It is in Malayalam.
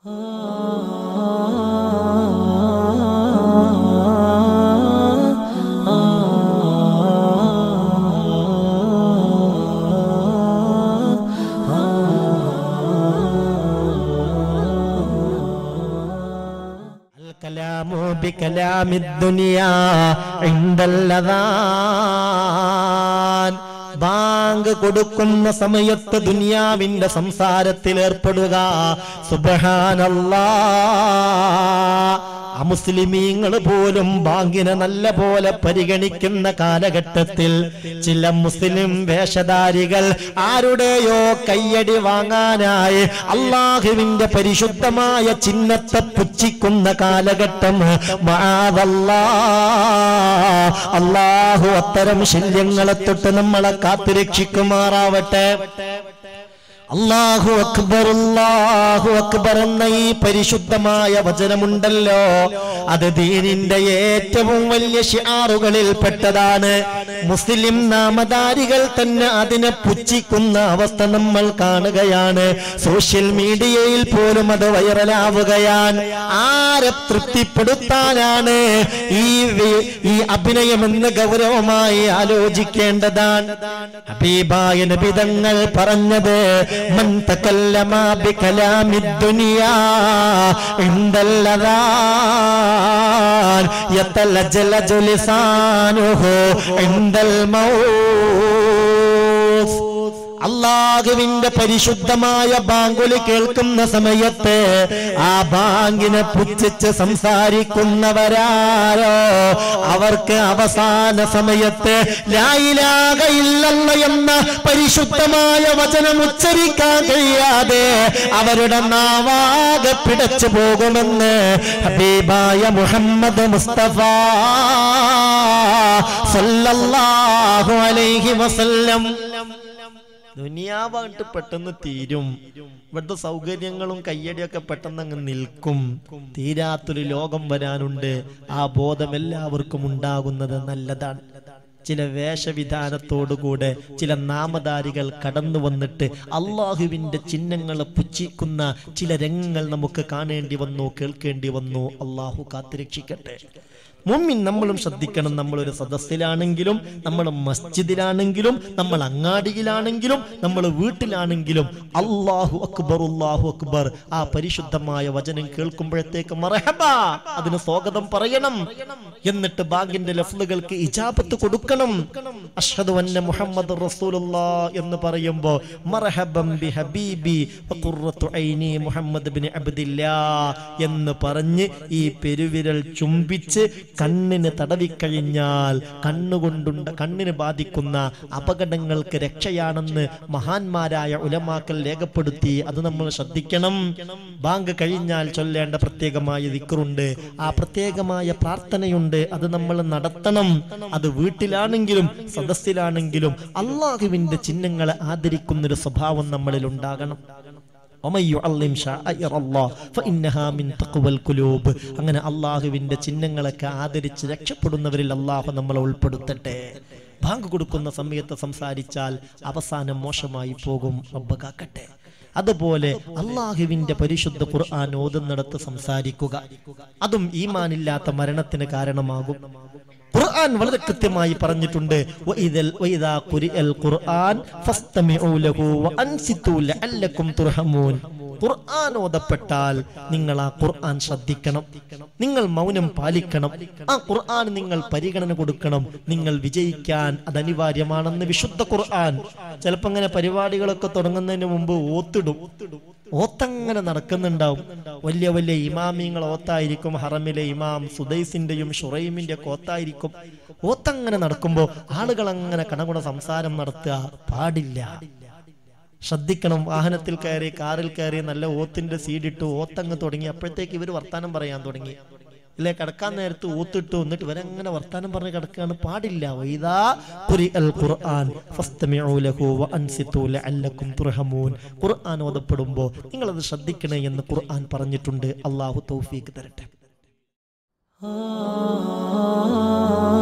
الكلام بكلام الدنيا عند الأذان ബാങ്ക് കൊടുക്കുന്ന സമയത്ത് ദുനിയാവിന്റെ സംസാരത്തിൽ ഏർപ്പെടുക സുബഹാനല്ലാ അമുസ്ലിമീങ്ങൾ പോലും ബാങ്കിനെ നല്ല പോലെ പരിഗണിക്കുന്ന കാലഘട്ടത്തിൽ ചില മുസ്ലിം വേഷധാരികൾ ആരുടെയോ കയ്യടി വാങ്ങാനായി അള്ളാഹുവിന്റെ പരിശുദ്ധമായ ചിഹ്നത്തെ പുച്ഛിക്കുന്ന കാലഘട്ടം മആദല്ലാ. അള്ളാഹു അത്തരം ശല്യങ്ങളെ തൊട്ട് നമ്മളെ കാത്തുരക്ഷിക്കുമാറാവട്ടെ അള്ളാഹു അക്ബർ അല്ലാഹു അക്ബർ എന്ന ഈ പരിശുദ്ധമായ വചനമുണ്ടല്ലോ അത് ദീനിന്റെ ഏറ്റവും വലിയ ഷിയാറുകളിൽ പെട്ടതാണ് മുസ്ലിം നാമധാരികൾ തന്നെ അതിനെ പുച്ഛിക്കുന്ന അവസ്ഥ നമ്മൾ കാണുകയാണ് സോഷ്യൽ മീഡിയയിൽ പോലും അത് വൈറലാവുകയാണ് ആരെ തൃപ്തിപ്പെടുത്താനാണ് ഈ വി- ഈ അഭിനയമെന്ന് ഗൗരവമായി ആലോചിക്കേണ്ടതാണ് ഹബീബായ നബിതങ്ങൾ പറഞ്ഞത് മൻ തകല്ലമ ബികലാമി ദുനിയാ ഇൻദല്ലദാൻ യതലജലജു ലിസാനുഹു ഇൻദൽ മൗത്ത് അള്ളാഹുവിന്റെ പരിശുദ്ധമായ ബാങ്കുലി കേൾക്കുന്ന സമയത്ത് ആ ബാങ്കിനെ പുച്ഛിച്ച് സംസാരിക്കുന്നവരാരോ അവർക്ക് അവസാന സമയത്ത് ലായിലാകയില്ലല്ല എന്ന പരിശുദ്ധമായ വചനം ഉച്ചരിക്കാൻ കഴിയാതെ അവരുടെ നാവാകെ പിടച്ചു പോകുമെന്ന് ഹബീബായ മുഹമ്മദ് മുസ്തഫ സല്ലല്ലാഹു അലൈഹി വസല്ലം ദുനിയാവായിട്ട് പെട്ടെന്ന് തീരും ഇവിടുത്തെ സൗകര്യങ്ങളും കയ്യടിയൊക്കെ പെട്ടെന്ന് അങ്ങ് നിൽക്കും തീരാത്തൊരു ലോകം വരാനുണ്ട് ആ ബോധം എല്ലാവർക്കും ഉണ്ടാകുന്നത് നല്ലതാണ് ചില വേഷവിധാനത്തോടുകൂടെ ചില നാമധാരികൾ കടന്നു വന്നിട്ട് അള്ളാഹുവിന്റെ ചിഹ്നങ്ങളെ പുച്ഛിക്കുന്ന ചില രംഗങ്ങൾ നമുക്ക് കാണേണ്ടി വന്നു കേൾക്കേണ്ടി വന്നു അള്ളാഹു കാത്തുരക്ഷിക്കട്ടെ മുമ്മിൻ നമ്മളും ശ്രദ്ധിക്കണം നമ്മളൊരു സദസ്സിലാണെങ്കിലും നമ്മൾ മസ്ജിദിലാണെങ്കിലും നമ്മൾ അങ്ങാടിയിലാണെങ്കിലും നമ്മൾ വീട്ടിലാണെങ്കിലും അള്ളാഹു അക്ബർ അള്ളാഹു അക്ബർ ആ പരിശുദ്ധമായ വചനം കേൾക്കുമ്പോഴത്തേക്ക് മറഹബ അതിന് സ്വാഗതം പറയണം എന്നിട്ട് ബാങ്കിന്റെ ലഫ്ലുകൾക്ക് ഇജാബത്ത് കൊടുക്കണം അഷ്ഹദു അന്ന മുഹമ്മദ് റസൂലുള്ളാ എന്ന് പറയുമ്പോ മർഹബം ബി ഹബീബി വഖുറത്തു ഐനി മുഹമ്മദ് ബിൻ അബ്ദില്ലാ എന്ന് പറഞ്ഞ് ഈ പെരുവിരൽ ചുംബിച്ച് കണ്ണിന് തടവിക്കഴിഞ്ഞാൽ കണ്ണുകൊണ്ടുണ്ട കണ്ണിന് ബാധിക്കുന്ന അപകടങ്ങൾക്ക് രക്ഷയാണെന്ന് മഹാന്മാരായ ഉലമാക്കൽ രേഖപ്പെടുത്തി അത് നമ്മൾ ശ്രദ്ധിക്കണം ബാങ്ക് കഴിഞ്ഞാൽ ചൊല്ലേണ്ട പ്രത്യേകമായ ദിക്റുണ്ട് ആ പ്രത്യേകമായ പ്രാർത്ഥനയുണ്ട് അത് നമ്മൾ നടത്തണം അത് വീട്ടിലാണെങ്കിലും സദസ്സിലാണെങ്കിലും അള്ളാഹുവിന്റെ ചിഹ്നങ്ങളെ ആദരിക്കുന്ന ഒരു സ്വഭാവം നമ്മളിൽ ഉണ്ടാകണം ومن يعلم شعائر الله فإنها من تقوى القلوب അങ്ങനെ അള്ളാഹുവിന്റെ ചിഹ്നങ്ങളൊക്കെ ആദരിച്ച് രക്ഷപ്പെടുന്നവരിൽ അള്ളാഹു നമ്മളെ ഉൾപ്പെടുത്തട്ടെ ബാങ്ക് കൊടുക്കുന്ന സമയത്ത് സംസാരിച്ചാൽ അവസാനം മോശമായി പോകും റബ്ബ് കാക്കട്ടെ അതുപോലെ അള്ളാഹുവിന്റെ പരിശുദ്ധ ഖുർആൻ ഓതുന്നിടത്ത് സംസാരിക്കുക അതും ഈമാനില്ലാത്ത മരണത്തിന് കാരണമാകും ഖുർആൻ വളരെ കൃത്യമായി പറഞ്ഞിട്ടുണ്ട് വഇദൽ വഇദാ ഖുരിഅൽ ഖുർആൻ ഫസ്തമിഉ ലഹു വഅൻസിതു ലഅല്ലക്കും തുർഹമൂൻ ഖുർആൻ ഓതപ്പെട്ടാൽ നിങ്ങൾ ആ ഖുർആൻ ശ്രദ്ധിക്കണം നിങ്ങൾ മൗനം പാലിക്കണം ആ ഖുർആൻ നിങ്ങൾ പരിഗണന കൊടുക്കണം നിങ്ങൾ വിജയിക്കാൻ അത് അനിവാര്യമാണെന്ന് വിശുദ്ധ ഖുർആൻ ചിലപ്പോ അങ്ങനെ പരിപാടികളൊക്കെ തുടങ്ങുന്നതിന് മുമ്പ് ഓത്തിടും ഓത്തങ്ങനെ നടക്കുന്നുണ്ടാവും വലിയ വലിയ ഇമാമിങ്ങൾ ഓത്തായിരിക്കും ഹറമിലെ ഇമാം സുദൈസിന്റെയും ഷുറൈമിന്റെ ഒക്കെ ഓത്തായിരിക്കും ഓത്തങ്ങനെ നടക്കുമ്പോൾ ആളുകൾ അങ്ങനെ കണകുണ സംസാരം നടത്തുക പാടില്ല ശ്രദ്ധിക്കണം വാഹനത്തിൽ കയറി കാറിൽ കയറി നല്ല ഓത്തിന്റെ സീഡിട്ട് ഓത്തങ്ങ് തുടങ്ങി അപ്പോഴത്തേക്ക് ഇവർ വർത്താനം പറയാൻ തുടങ്ങി ഇല്ലേ കിടക്കാൻ നേരത്ത് ഊത്തിട്ടു എന്നിട്ട് ഇവരങ്ങനെ വർത്താനം പറഞ്ഞ് കിടക്കുകയാണ് പാടില്ല വൈദാ ഖുരിഅൽ ഖുർആൻ ഫസ്തമിഉ ലഹു വഅൻസിതു ലഅല്ലക്കും തുർഹമൂൻ ഖുർആൻ ഓതപ്പെടുമ്പോൾ നിങ്ങൾ അത് ശ്രദ്ധിക്കണേ എന്ന് ഖുർആൻ പറഞ്ഞിട്ടുണ്ട് അള്ളാഹു തൗഫീഖ് തരട്ടെ ah